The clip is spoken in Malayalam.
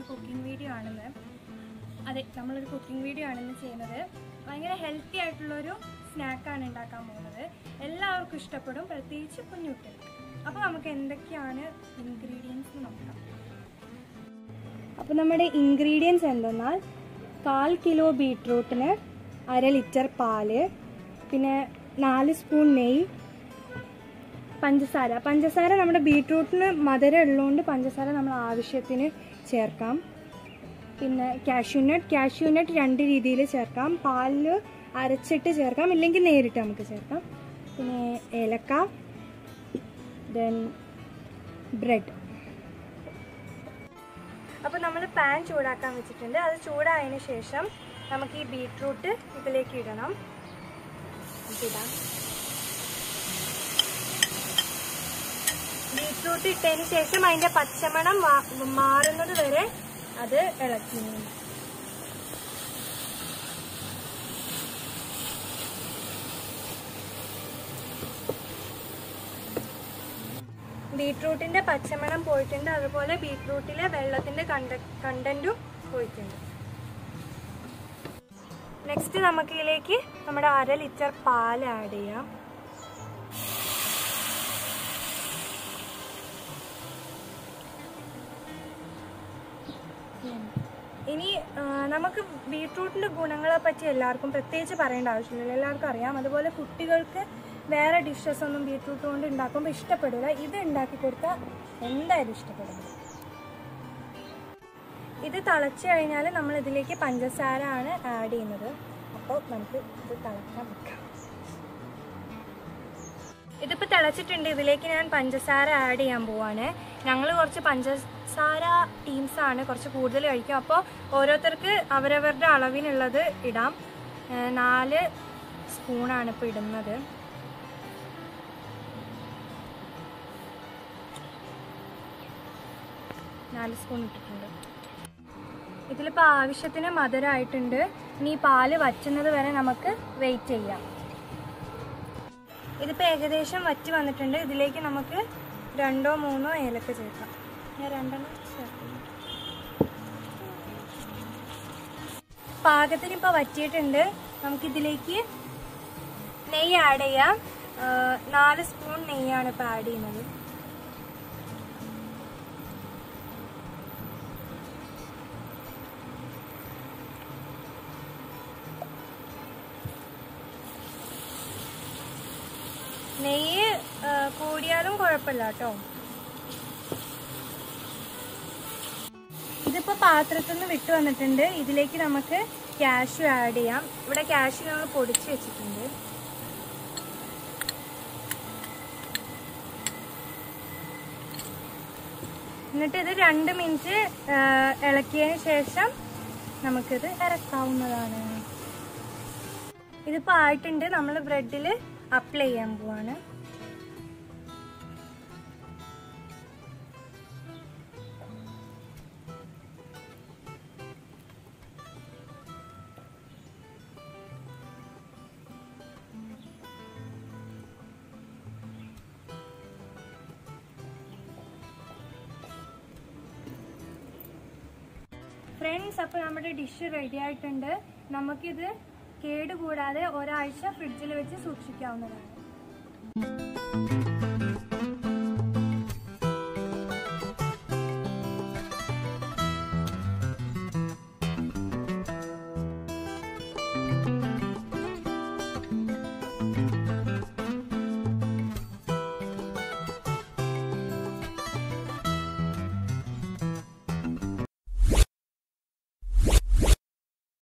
കുക്കിംഗ് വീഡിയോ ആണെന്ന് അതെ നമ്മളൊരു കുക്കിംഗ് വീഡിയോ ആണെന്ന് ചെയ്യുന്നത് ഭയങ്കര ഹെൽത്തി ആയിട്ടുള്ളൊരു സ്നാക്കാണ് ഉണ്ടാക്കാൻ പോകുന്നത് എല്ലാവർക്കും ഇഷ്ടപ്പെടും പ്രത്യേകിച്ച് കുഞ്ഞുകുട്ടികൾക്ക് അപ്പോൾ നമുക്ക് എന്തൊക്കെയാണ് ഇൻഗ്രീഡിയൻസ് നോക്കാം അപ്പോൾ നമ്മുടെ ഇൻഗ്രീഡിയൻസ് എന്തെന്നാൽ കാൽ കിലോ ബീട്രൂട്ടിന് അര ലിറ്റർ പാല് പിന്നെ നാല് സ്പൂൺ നെയ്യ് പഞ്ചസാര പഞ്ചസാര നമ്മുടെ ബീട്രൂട്ടിന് മധുരം ഉള്ളതുകൊണ്ട് പഞ്ചസാര നമ്മൾ ആവശ്യത്തിന് ചേർക്കാം പിന്നെ കാഷ്യൂനട്ട് കാഷ്യൂനട്ട് രണ്ട് രീതിയിൽ ചേർക്കാം പാലിൽ അരച്ചിട്ട് ചേർക്കാം ഇല്ലെങ്കിൽ നേരിട്ട് നമുക്ക് ചേർക്കാം പിന്നെ ഏലക്ക ദെൻ ബ്രെഡ് അപ്പോൾ നമ്മൾ പാൻ ചൂടാക്കാൻ വെച്ചിട്ടുണ്ട് അത് ചൂടായതിന് ശേഷം നമുക്ക് ഈ ബീട്രൂട്ട് ഇതിലേക്ക് ഇടണം ഇടാം ബീട്രൂട്ട് ഇട്ടതിന് ശേഷം അതിന്റെ പച്ചമണം വാ- മാറുന്നത് വരെ അത് ഇളക്കി ബീട്രൂട്ടിന്റെ പച്ചമണം പോയിട്ടുണ്ട് അതുപോലെ ബീട്രൂട്ടിലെ വെള്ളത്തിന്റെ കണ്ട കണ്ടന്റും പോയിട്ടുണ്ട് നെക്സ്റ്റ് നമുക്ക് ഇതിലേക്ക് നമ്മുടെ അര ലിറ്റർ പാൽ ആഡ് ചെയ്യാം ഇനി ആ, നമുക്ക് ബീട്രൂട്ടിൻ്റെ ഗുണങ്ങളെ പറ്റി എല്ലാവർക്കും പ്രത്യേകിച്ച് പറയേണ്ട ആവശ്യമില്ല എല്ലാവർക്കും അറിയാം അതുപോലെ കുട്ടികൾക്ക് വേറെ ഡിഷസ് ഒന്നും ബീട്രൂട്ട് കൊണ്ട് ഉണ്ടാക്കുമ്പോൾ ഇഷ്ടപ്പെടില്ല ഇത് ഉണ്ടാക്കി കൊടുത്താൽ എന്തായാലും ഇഷ്ടപ്പെടും ഇത് തിളച്ച് കഴിഞ്ഞാൽ നമ്മൾ ഇതിലേക്ക് പഞ്ചസാര ആണ് ആഡ് ചെയ്യുന്നത് അപ്പോൾ നമുക്ക് ഇത് തിളക്കാൻ വെക്കാം ഇതിപ്പോൾ തിളച്ചിട്ടുണ്ട് ഇതിലേക്ക് ഞാൻ പഞ്ചസാര ആഡ് ചെയ്യാൻ പോവാണ് ഞങ്ങൾ കുറച്ച് പഞ്ചസാര ടീംസാണ് കുറച്ച് കൂടുതൽ കഴിക്കും അപ്പോൾ ഓരോരുത്തർക്ക് അവരവരുടെ അളവിനുള്ളത് ഇടാം ഏഹ് നാല് സ്പൂണാണ് ഇപ്പോൾ ഇടുന്നത് നാല് സ്പൂൺ ഇട്ടിട്ടുണ്ട് ഇതിലിപ്പോൾ ആവശ്യത്തിന് മധുരമായിട്ടുണ്ട് ഇനി ഈ പാല് വറ്റുന്നത് വരെ നമുക്ക് വെയിറ്റ് ചെയ്യാം ഇതിപ്പോൾ ഏകദേശം വറ്റി വന്നിട്ടുണ്ട് ഇതിലേക്ക് നമുക്ക് രണ്ടോ മൂന്നോ ഏലക്ക ചേർക്കാം ഞാൻ രണ്ടെണ്ണം ചേർക്കുന്നു പാകത്തിന് ഇപ്പോൾ വറ്റിയിട്ടുണ്ട് നമുക്കിതിലേക്ക് നെയ്യ് ആഡ് ചെയ്യാം ആ, നാല് സ്പൂൺ നെയ്യാണ് ഇപ്പോൾ ആഡ് ചെയ്യുന്നത് നെയ്യ് ആ, കൂടിയാലും കുഴപ്പമില്ല കേട്ടോ ഇതിപ്പോ പാത്രത്തിൽ നിന്ന് വിട്ടു വന്നിട്ടുണ്ട് ഇതിലേക്ക് നമുക്ക് കാഷ്യൂ ആഡ് ചെയ്യാം ഇവിടെ കാഷ്യൂ നമ്മൾ പൊടിച്ച് വെച്ചിട്ടുണ്ട് എന്നിട്ട് ഇത് രണ്ട് മിനിറ്റ് ആ, ഇളക്കിയതിന് ശേഷം നമുക്കിത് ഇറക്കാവുന്നതാണ് ഇതിപ്പോ ആയിട്ടുണ്ട് നമ്മൾ ബ്രെഡിൽ അപ്ലൈ ചെയ്യാൻ പോവാണ് ഫ്രണ്ട്സ് അപ്പോൾ നമ്മുടെ ഡിഷ് റെഡി ആയിട്ടുണ്ട് നമുക്കിത് കേടുകൂടാതെ ഒരാഴ്ച ഫ്രിഡ്ജിൽ വെച്ച് സൂക്ഷിക്കാവുന്നതാണ്